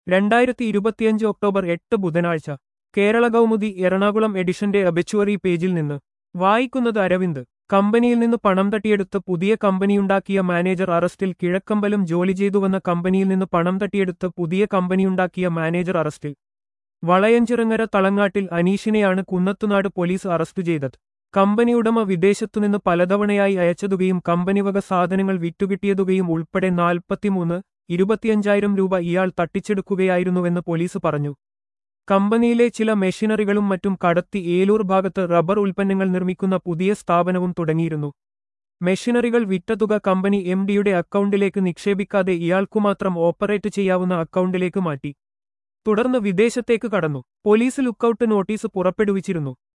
രണ്ടായിരത്തി ഇരുപത്തിയഞ്ച് ഒക്ടോബർ എട്ട് ബുധനാഴ്ച കേരള കൗമുദി എറണാകുളം എഡിഷന്റെ അബിച്ചുവറി പേജിൽ നിന്ന് വായിക്കുന്നത് അരവിന്ദ് കമ്പനിയിൽ നിന്ന് പണം തട്ടിയെടുത്ത് പുതിയ കമ്പനിയുണ്ടാക്കിയ മാനേജർ അറസ്റ്റിൽ കിഴക്കമ്പലം ജോലി ചെയ്തുവന്ന കമ്പനിയിൽ നിന്ന് പണം തട്ടിയെടുത്ത് പുതിയ കമ്പനിയുണ്ടാക്കിയ മാനേജർ അറസ്റ്റിൽ വളയഞ്ചിറങ്ങര തളങ്ങാട്ടിൽ അനീഷിനെയാണ് കുന്നത്തുനാട് പോലീസ് അറസ്റ്റ് ചെയ്തത് കമ്പനി ഉടമ വിദേശത്തുനിന്ന് പലതവണയായി അയച്ചതുകയും കമ്പനി വക സാധനങ്ങൾ വിറ്റുകിട്ടിയതുകയും ഉൾപ്പെടെ നാൽപ്പത്തിമൂന്ന് ഇരുപത്തിയഞ്ചായിരം രൂപ ഇയാൾ തട്ടിച്ചെടുക്കുകയായിരുന്നുവെന്ന് പോലീസ് പറഞ്ഞു കമ്പനിയിലെ ചില മെഷീനറികളും മറ്റും കടത്തി ഏലൂർ ഭാഗത്ത് റബ്ബർ ഉൽപ്പന്നങ്ങൾ നിർമ്മിക്കുന്ന പുതിയ സ്ഥാപനവും തുടങ്ങിയിരുന്നു മെഷീനറികൾ വിറ്റ തുക കമ്പനി എം ഡിയുടെ അക്കൗണ്ടിലേക്ക് നിക്ഷേപിക്കാതെ ഇയാൾക്കുമാത്രം ഓപ്പറേറ്റ് ചെയ്യാവുന്ന അക്കൗണ്ടിലേക്ക് മാറ്റി തുടർന്ന് വിദേശത്തേക്ക് കടന്നു പോലീസ് ലുക്കൌട്ട് നോട്ടീസ് പുറപ്പെടുവിച്ചിരുന്നു